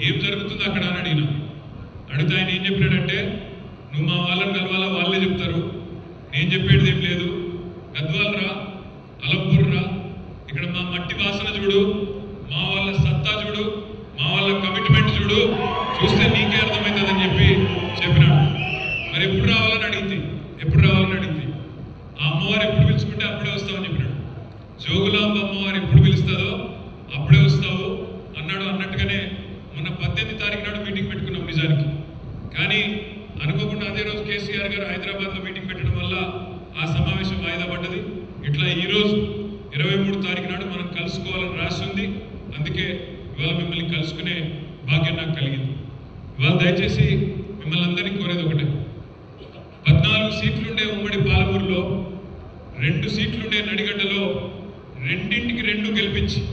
ఏం జరుగుతుంది అక్కడ అని అడిగిన అడిగితే ఆయన ఏం చెప్పినాడంటే నువ్వు మా వాళ్ళని కలవాలా వాళ్ళే చెప్తారు నేను చెప్పేది ఏం లేదు గద్వాల్ రా అలంపూర్ రా ఇక్కడ మా మట్టి వాసన చూడు మా వాళ్ళ సత్తా చూడు మా వాళ్ళ కమిట్మెంట్ చూడు చూస్తే నీకే అర్థమవుతుందని చెప్పి చెప్పినాడు మరి ఎప్పుడు రావాలని అడిగింది ఎప్పుడు రావాలని అడిగింది ఆ అమ్మవారు ఎప్పుడు పిలుచుకుంటే అప్పుడే వస్తామని చెప్పినాడు జోగులాంబ అమ్మవారు ఎప్పుడు పిలుస్తుందో అప్పుడే వస్తావు అన్నాడు అన్నట్టుగానే మొన్న పద్దెనిమిది తారీఖు నాడు మీటింగ్ పెట్టుకున్నాం నిజానికి కానీ అనుకోకుండా అదే రోజు కేసీఆర్ గారు హైదరాబాద్ లో మీటింగ్ పెట్టడం వల్ల ఆ సమావేశం వాయిదా పడ్డది ఇట్లా ఈ రోజు ఇరవై మూడు తారీఖు నాడు మనం కలుసుకోవాలని రాసి ఉంది అందుకే ఇవాళ మిమ్మల్ని కలుసుకునే భాగ్యం నాకు కలిగింది ఇవాళ దయచేసి మిమ్మల్ని అందరినీ కోరేది ఒకటే పద్నాలుగు సీట్లుండే ఉమ్మడి పాలమూరులో రెండు సీట్లుండే నడిగడ్డలో రెండింటికి రెండు గెలిపించి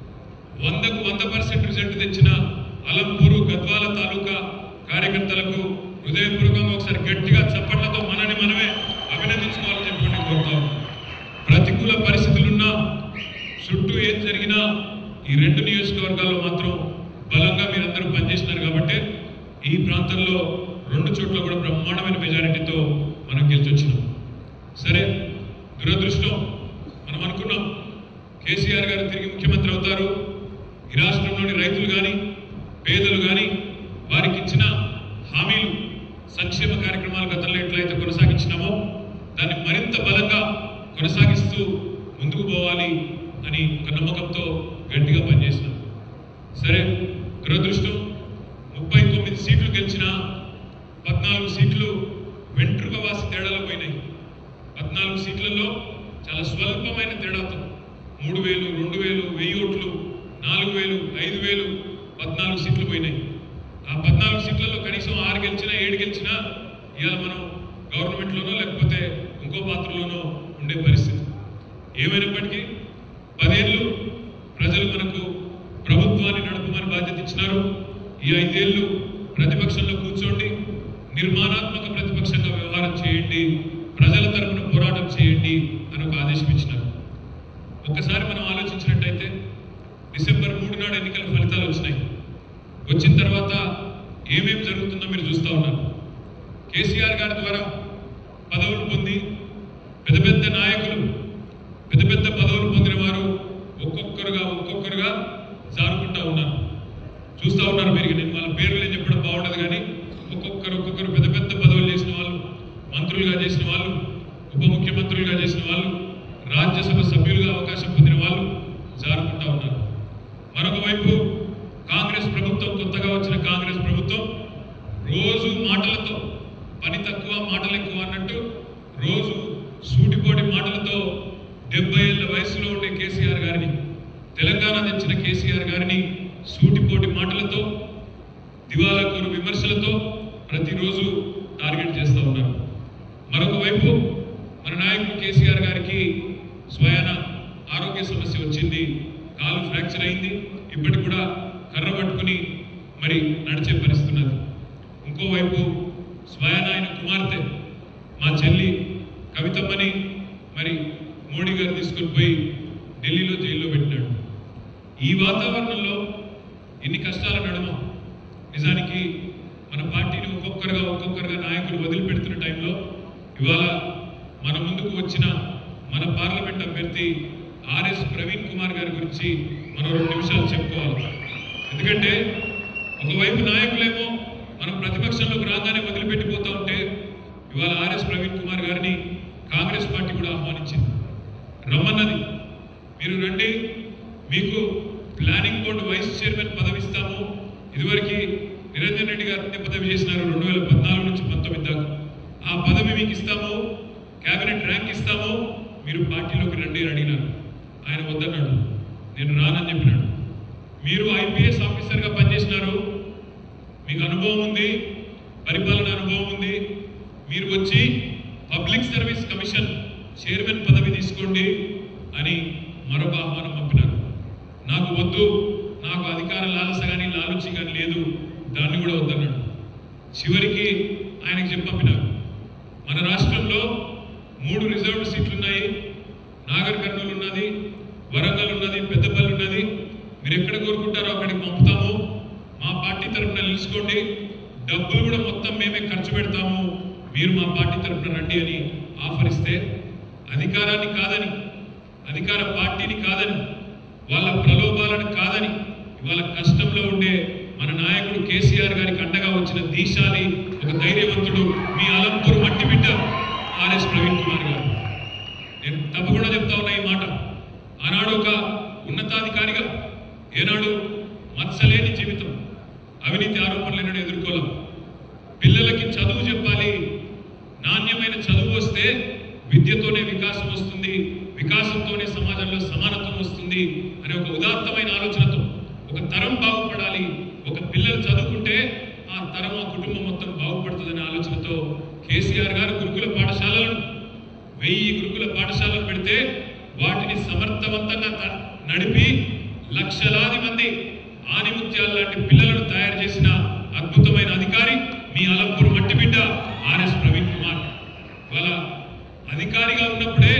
వందకు వంద పర్సెంట్ రిజల్ట్ తెచ్చిన అలంపూరు గద్వాల తాలూకా కార్యకర్తలకు హృదయపూర్వకంగా ఒకసారి గట్టిగా చప్పట్లతో మనని మనమే అభినందించుకోవాలని చెప్పి నేను కోరుతాం ప్రతికూల పరిస్థితులున్నా చుట్టూ ఏం జరిగినా ఈ రెండు నియోజకవర్గాల్లో మాత్రం బలంగా మీరందరూ పనిచేసినారు కాబట్టి ఈ ప్రాంతంలో రెండు చోట్ల కూడా బ్రహ్మాండమైన మెజారిటీతో మనం గెలిచొచ్చినాం సరే దురదృష్టం మనం అనుకున్నాం కేసీఆర్ గారు తిరిగి ముఖ్యమంత్రి అవుతారు ఈ రాష్ట్రంలోని రైతులు కానీ పేదలు కానీ వారికి ఇచ్చిన హామీలు సంక్షేమ కార్యక్రమాలు గతంలో ఎట్లయితే కొనసాగించినామో దాన్ని మరింత బలంగా కొనసాగిస్తూ ముందుకు పోవాలి అని ఒక నమ్మకంతో గట్టిగా పనిచేసినాం సరే దురదృష్టం ముప్పై తొమ్మిది సీట్లు గెలిచిన పద్నాలుగు సీట్లు వెంట్రుక వాసి తేడాలో పోయినాయి పద్నాలుగు సీట్లలో చాలా స్వల్పమైన తేడాతో మూడు వేలు రెండు వేలు వెయ్యి ఓట్లు నాలుగు వేలు ఐదు వేలు పద్నాలుగు సీట్లు పోయినాయి ఆ పద్నాలుగు సీట్లలో కనీసం ఆరు గెలిచినా ఏడు గెలిచినా ఇవాళ మనం గవర్నమెంట్లోనో లేకపోతే ఇంకో పాత్రలోనో ఉండే పరిస్థితి ఏమైనప్పటికీ పదేళ్ళు ప్రజలు మనకు ప్రభుత్వాన్ని నడపమని బాధ్యత ఇచ్చినారు ఈ ఐదేళ్లు ప్రతిపక్షంలో కూర్చోండి నిర్మాణాత్మక ప్రతిపక్షంగా వ్యవహారం చేయండి ప్రజల తరపున పోరాటం చేయండి అని ఒక ఆదేశం ఇచ్చినారు ఒక్కసారి మనం ఆలోచించినట్టయితే డిసెంబర్ మూడు నాడు ఎన్నికల ఫలితాలు వచ్చినాయి వచ్చిన తర్వాత ఏమేం జరుగుతుందో మీరు చూస్తూ ఉన్నారు కేసీఆర్ గారి ద్వారా పదవులు పొంది పెద్ద పెద్ద నాయకులు పెద్ద పెద్ద పదవులు పొందిన వారు ఒక్కొక్కరుగా ఒక్కొక్కరుగా జారుకుంటా ఉన్నారు చూస్తూ ఉన్నారు మీరు నేను వాళ్ళ పేర్లు నేను చెప్పడం బాగుండదు కానీ ఒక్కొక్కరు ఒక్కొక్కరు పెద్ద పెద్ద పదవులు చేసిన వాళ్ళు మంత్రులుగా చేసిన వాళ్ళు ఉప ముఖ్యమంత్రులుగా చేసిన వాళ్ళు రాజ్యసభ సభ్యులుగా అవకాశం పొందిన వాళ్ళు జారుకుంటా ఉన్నారు మరొక వైపు కాంగ్రెస్ ప్రభుత్వం కొత్తగా వచ్చిన కాంగ్రెస్ ప్రభుత్వం రోజు మాటలతో పని తక్కువ మాటలు ఎక్కువ అన్నట్టు రోజు సూటిపోటి మాటలతో డెబ్బై ఏళ్ల వయసులో ఉండే కేసీఆర్ గారిని తెలంగాణ తెచ్చిన కేసీఆర్ గారిని సూటిపోటి మాటలతో దివాలా కోరు విమర్శలతో ప్రతిరోజు టార్గెట్ చేస్తూ ఉన్నారు మరొక వైపు మన నాయకుడు కేసీఆర్ గారికి స్వయాన ఆరోగ్య సమస్య వచ్చింది కాలు ఫ్రాక్చర్ అయింది ఇప్పటికి కూడా కర్ర పట్టుకుని మరి నడిచే పరిస్థితి ఉన్నది ఇంకోవైపు స్వయాన ఆయన కుమార్తె మా చెల్లి కవితమ్మని మరి మోడీ గారు తీసుకొని పోయి ఢిల్లీలో జైల్లో పెట్టినాడు ఈ వాతావరణంలో ఎన్ని కష్టాల నడుమ నిజానికి మన పార్టీని ఒక్కొక్కరుగా ఒక్కొక్కరుగా నాయకులు వదిలిపెడుతున్న టైంలో ఇవాళ మన ముందుకు వచ్చిన మన పార్లమెంట్ అభ్యర్థి ఆర్ఎస్ ప్రవీణ్ కుమార్ గారి గురించి మనం రెండు నిమిషాలు చెప్పుకోవాలి ఎందుకంటే ఒకవైపు నాయకులేమో మనం ప్రతిపక్షంలోకి రాగానే వదిలిపెట్టిపోతా ఉంటే ఇవాళ ఆర్ఎస్ ప్రవీణ్ కుమార్ గారిని కాంగ్రెస్ పార్టీ కూడా ఆహ్వానించింది రమ్మన్నది మీరు రండి మీకు ప్లానింగ్ బోర్డు వైస్ చైర్మన్ పదవి ఇస్తాము ఇదివరకు నిరంజన్ రెడ్డి గారు ఉండే పదవి చేసినారు రెండు వేల పద్నాలుగు నుంచి పంతొమ్మిది దాకా ఆ పదవి మీకు ఇస్తాము కేబినెట్ ర్యాంక్ ఇస్తాము మీరు పార్టీలోకి రండి అని అడిగినారు ఆయన వద్దన్నాడు నేను రానని చెప్పినాడు మీరు ఐపీఎస్ ఆఫీసర్గా పనిచేసినారు మీకు అనుభవం ఉంది పరిపాలన అనుభవం ఉంది మీరు వచ్చి పబ్లిక్ సర్వీస్ కమిషన్ చైర్మన్ పదవి తీసుకోండి అని మరొక ఆహ్వానం పంపినారు నాకు వద్దు నాకు అధికార లాలస కానీ లాలుచి కానీ లేదు దాన్ని కూడా వద్దన్నాడు చివరికి ఆయనకి చెప్పి పంపినారు మన రాష్ట్రంలో మూడు రిజర్వ్డ్ సీట్లు ఉన్నాయి నాగర్ కర్నూలు ఉన్నది వరంగల్ ఉన్నది పెద్దపల్లి ఉన్నది మీరు ఎక్కడ కోరుకుంటారో అక్కడికి పంపుతాము మా పార్టీ తరఫున నిలుచుకోండి డబ్బులు కూడా మొత్తం మేమే ఖర్చు పెడతాము మీరు మా పార్టీ తరఫున రండి అని ఆఫర్ ఇస్తే అధికారాన్ని కాదని అధికార పార్టీని కాదని వాళ్ళ ప్రలోభాలను కాదని ఇవాళ కష్టంలో ఉండే మన నాయకుడు కేసీఆర్ గారికి అండగా వచ్చిన దీశాలి ఒక ధైర్యవంతుడు మీ అలంపూర్ మట్టి బిడ్డ ఆర్ఎస్ ప్రవీణ్ కుమార్ గారు నేను తప్పకుండా చెప్తా ఉన్నా ఈ మాట ఆనాడు ఒక ఉన్నతాధికారిగా ఏనాడు మత్సలేని జీవితం అవినీతి ఆరోపణలను ఎదుర్కోలేం పిల్లలకి చదువు చెప్పాలి నాణ్యమైన చదువు వస్తే విద్యతోనే వికాసం వస్తుంది వికాసంతోనే సమాజంలో సమానత్వం వస్తుంది అనే ఒక ఉదాత్తమైన ఆలోచనతో ఒక తరం బాగుపడాలి ఒక పిల్లలు చదువుకుంటే ఆ తరం ఆ కుటుంబం మొత్తం బాగుపడుతుందనే ఆలోచనతో కేసీఆర్ గారు గురుకుల పాఠశాలలను వెయ్యి గురుకుల పాఠశాలలు పెడితే వాటిని సమర్థవంతంగా త- నడిపి లక్షలాది మంది ఆనిముత్యాల లాంటి పిల్లలను తయారు చేసిన అద్భుతమైన అధికారి మీ అలంపూర్ మట్టి బిడ్డ ఆర్ఎస్ ప్రవీణ్ కుమార్ వాళ్ళ అధికారిగా ఉన్నప్పుడే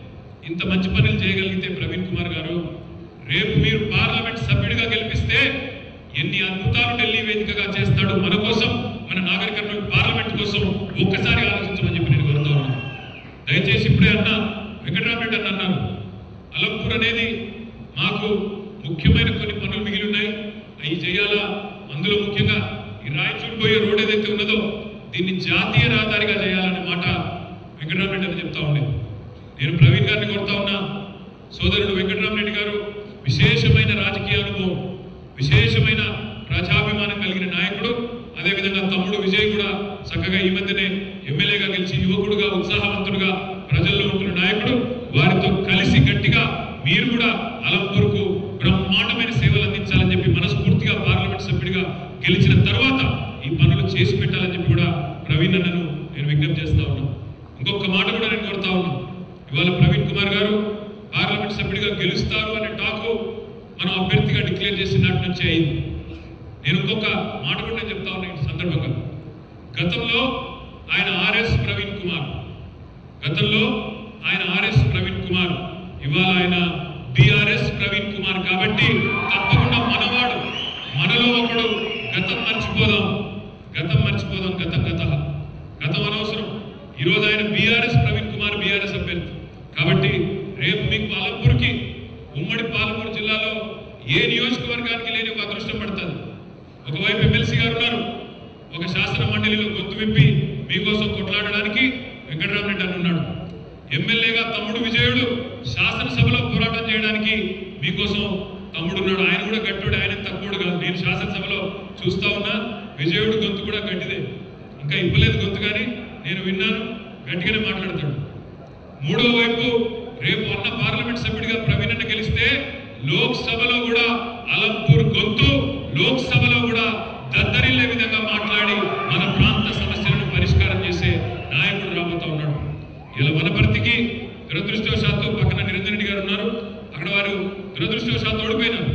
ఇంత మంచి పనులు చేయగలిగితే ప్రవీణ్ కుమార్ గారు రేపు మీరు పార్లమెంట్ సభ్యుడిగా గెలిపిస్తే ఎన్ని అద్భుతాలు ఢిల్లీ వేదికగా చేస్తాడు మన కోసం మన నాగరిక పార్లమెంట్ కోసం ఒక్కసారి ఆలోచించమని చెప్పి నేను కోరుతా ఉన్నాను దయచేసి ఇప్పుడే అన్న వెంకటరామరెడ్డి అన్న అన్నారు అలంపూర్ అనేది మాకు ముఖ్యమైన కొన్ని పనులు మిగిలి ఉన్నాయి అవి చేయాలా అందులో ముఖ్యంగా ఈ రాయచూరు పోయే రోడ్ ఏదైతే ఉన్నదో దీన్ని జాతీయ రహదారిగా చేయాలనే మాట వెంకటరామరెడ్డి అని చెప్తా ఉండేది నేను ప్రవీణ్ గారిని కోరుతా ఉన్నా సోదరుడు వెంకటరామరెడ్డి గారు విశేషమైన రాజకీయ అనుభవం విశేషమైన ప్రజాభిమానం కలిగిన నాయకుడు అదేవిధంగా తమ్ముడు విజయ్ కూడా చక్కగా ఈ మధ్యనే ఎమ్మెల్యేగా గెలిచి యువకుడుగా ఉత్సాహవంతుడుగా ప్రజల్లో ఉంటున్న నాయకుడు వారితో కలిసి గట్టిగా మీరు కూడా అలంపూర్కు బ్రహ్మాండమైన సేవలు అందించాలని చెప్పి మనస్ఫూర్తిగా పార్లమెంట్ సభ్యుడిగా గెలిచిన తర్వాత ఈ పనులు చేసి పెట్టాలని చెప్పి కూడా ప్రవీణ్ అన్నను నేను విజ్ఞప్తి చేస్తా ఉన్నాను ఇంకొక మాట కూడా నేను కోరుతా ఉన్నాను ఇవాళ ప్రవీణ్ కుమార్ గారు పార్లమెంట్ సభ్యుడిగా గెలుస్తారు అనే టాకు మనం అభ్యర్థిగా డిక్లేర్ చేసిన నాటి నుంచే అయింది నేను ఇంకొక మాట కూడా నేను చెప్తా ఉన్నా ఈ సందర్భంగా గతంలో ఆయన ఆర్ఎస్ ప్రవీణ్ కుమార్ గతంలో ఆయన ఆర్ఎస్ ప్రవీణ్ కుమార్ ఇవాళ ఆయన బిఆర్ఎస్ ప్రవీణ్ కుమార్ కాబట్టి తప్పకుండా మనవాడు మనలో ఒకడు గతం మర్చిపోదాం గతం మర్చిపోదాం గతం గత గతం అనవసరం ఈరోజు ఆయన బీఆర్ఎస్ ప్రవీణ్ కుమార్ బీఆర్ఎస్ అభ్యర్థి కాబట్టి రేపు మీకు పాలపూర్కి ఉమ్మడి పాలమూరు జిల్లాలో ఏ నియోజకవర్గానికి లేని ఒక అదృష్టం పడుతుంది ఒకవైపు ఎమ్మెల్సీ గారు ఉన్నారు ఒక శాసన మండలిలో గొంతు విప్పి మీకోసం కొట్లాడడానికి వెంకటరామరెడ్డి అని ఉన్నాడు ఎమ్మెల్యేగా తమ్ముడు విజయుడు శాసనసభలో పోరాటం చేయడానికి మీకోసం తమ్ముడు ఉన్నాడు ఆయన కూడా గట్టుడు ఆయన తక్కువడు కాదు నేను శాసనసభలో చూస్తా ఉన్నా విజయుడు గొంతు కూడా గట్టిదే ఇంకా ఇవ్వలేదు గొంతు కానీ నేను విన్నాను గట్టిగానే మాట్లాడతాడు మూడో వైపు రేపు అన్న పార్లమెంట్ సభ్యుడిగా ప్రవీణ్ అన్న గెలిస్తే లోక్సభలో కూడా అలంపూర్ గొంతు లోక్సభలో కూడా దద్దరిల్లే విధంగా మాట్లాడి మన ప్రాంత సమస్యలను పరిష్కారం చేసే నాయకుడు రాబోతా ఉన్నాడు ఇలా వనపర్తికి దురదృష్టవశాత్తు పక్కన నిరంజన్ రెడ్డి గారు ఉన్నారు అక్కడ వారు దురదృష్టవశాత్తు ఓడిపోయినారు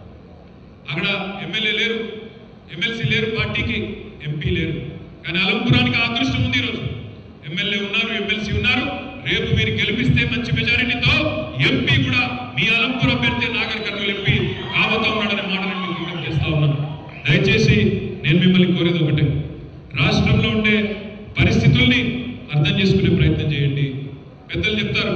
అక్కడ ఎమ్మెల్యే లేరు ఎమ్మెల్సీ లేరు పార్టీకి ఎంపీ లేరు కానీ అలంపురానికి ఆ అదృష్టం ఉంది ఈరోజు ఎమ్మెల్యే ఉన్నారు ఎమ్మెల్సీ ఉన్నారు రేపు మీరు గెలిపిస్తే మంచి మెజారిటీతో ఎంపీ కూడా మీ అలంపూర్ అభ్యర్థి నాగర్ కర్నూలు ఎంపీ కాబోతా ఉన్నాడనే మాట నేను మీకు విజ్ఞప్తి చేస్తా ఉన్నాను దయచేసి నేను మిమ్మల్ని కోరేది ఒకటే రాష్ట్రంలో ఉండే పరిస్థితుల్ని అర్థం చేసుకునే ప్రయత్నం చేయండి పెద్దలు చెప్తారు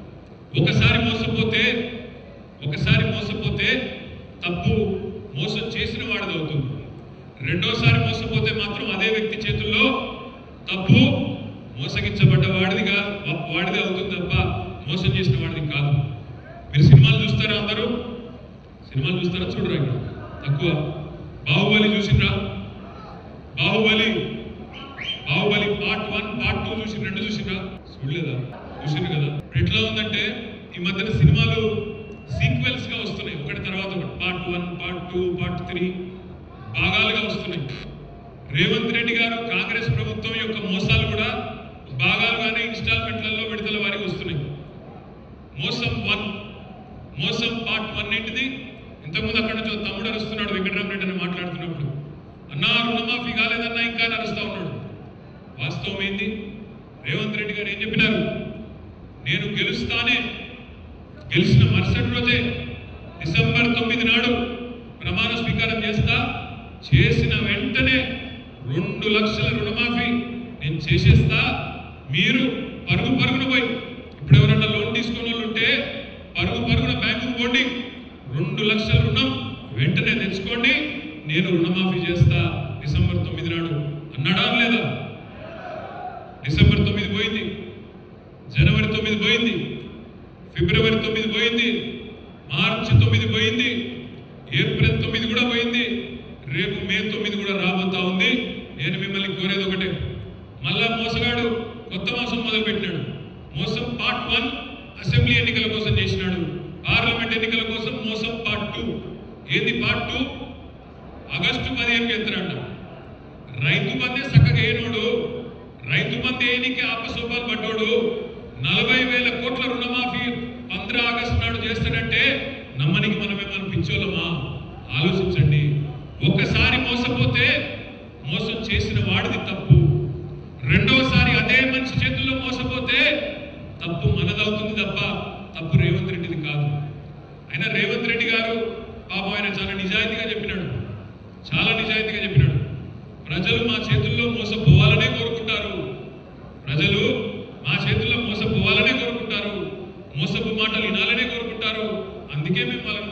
ఒకసారి మోసపోతే ఒకసారి మోసపోతే తప్పు మోసం చేసిన వాడిది అవుతుంది రెండోసారి మోసపోతే మాత్రం అదే వ్యక్తి చేతుల్లో తప్పు మోసగించబడ్డ వాడిదిగా వాడిదే అవుతుంది తప్ప మోసం చేసిన వాడిది కాదు మీరు సినిమాలు చూస్తారా అందరూ సినిమాలు చూస్తారా చూడరా ఇక్కడ తక్కువ బాహుబలి చూసిండ్రా Baahubali Baahubali part one part two చూసి రెండు చూసినా చూడలేదా చూసిండ్రు కదా ఎట్లా ఉందంటే ఈ మధ్యన సినిమాలు సీక్వెల్స్ గా వస్తున్నాయి ఒకటి తర్వాత ఒకటి part one part two part three భాగాలుగా వస్తున్నాయి రేవంత్ రెడ్డి గారు కాంగ్రెస్ ప్రభుత్వం యొక్క మోసాలు కూడా భాగాలుగానే ఇన్స్టాల్మెంట్లలో విడుదల వారికి వస్తున్నాయి మోసం వన్ మోసం పార్ట్ వన్ ఏంటిది ఇంతకుముందు అక్కడ నుంచి ఒక తమ్ముడు అరుస్తున్నాడు వెంకటరామరెడ్డి అని మాట్లాడుతున్నప్పుడు అన్నా రుణమాఫీ కాలేదన్నా ఇంకా అని అరుస్తా ఉన్నాడు వాస్తవం ఏంది రేవంత్ రెడ్డి గారు ఏం చెప్పినారు నేను గెలుస్తానే గెలిచిన మరుసటి రోజే డిసెంబర్ తొమ్మిది నాడు ప్రమాణ స్వీకారం చేస్తా చేసిన వెంటనే రెండు లక్షల రుణమాఫీ నేను చేసేస్తా మీరు పరుగు పరుగున పోయి ఇప్పుడు ఎవరన్నా లోన్ తీసుకున్న వాళ్ళు ఉంటే పరుగు పరుగున బ్యాంకుకు పోండి రెండు లక్షల రుణం వెంటనే తెచ్చుకోండి నేను రుణమాఫీ చేస్తా డిసెంబర్ తొమ్మిది నాడు అన్నాడా లేదా డిసెంబర్ తొమ్మిది పోయింది జనవరి తొమ్మిది పోయింది ఫిబ్రవరి తొమ్మిది పోయింది మార్చి తొమ్మిది పోయింది ఏప్రిల్ తొమ్మిది కూడా పోయింది రేపు మే తొమ్మిది కూడా రాబోతా ఉంది నేను మిమ్మల్ని కోరేది ఒకటే మళ్ళా మోసగాడు కొత్త మోసం మొదలు పెట్టినాడు మోసం పార్ట్ వన్ అసెంబ్లీ ఎన్నికల కోసం చేసినాడు పార్లమెంట్ ఎన్నికల కోసం మోసం పార్ట్ టూ ఏంది పార్ట్ టూ ఆగస్టు పదిహేను ఎత్తురాడు రైతు బందే చక్కగా ఏనోడు రైతు బంద్ ఏనికి ఆపసోపాలు పడ్డోడు నలభై వేల కోట్ల రుణమాఫీ పంద్ర ఆగస్టు నాడు చేస్తాడంటే నమ్మనికి మనమేమన్నా పిచ్చోళ్ళమా ఆలోచించండి ఒక్కసారి మోసపోతే మోసం చేసిన వాడిది తప్పు రెండోసారి అదే మనిషి చేతుల్లో మోసపోతే తప్పు మనదవుతుంది తప్ప తప్పు రేవంత్ రెడ్డిది కాదు అయినా రేవంత్ రెడ్డి గారు పాపం ఆయన చాలా నిజాయితీగా చెప్పినాడు చాలా నిజాయితీగా చెప్పినాడు ప్రజలు మా చేతుల్లో మోసపోవాలనే కోరుకుంటారు ప్రజలు మా చేతుల్లో మోసపోవాలనే కోరుకుంటారు మోసపు మాటలు వినాలనే కోరుకుంటారు అందుకే మేము వాళ్ళని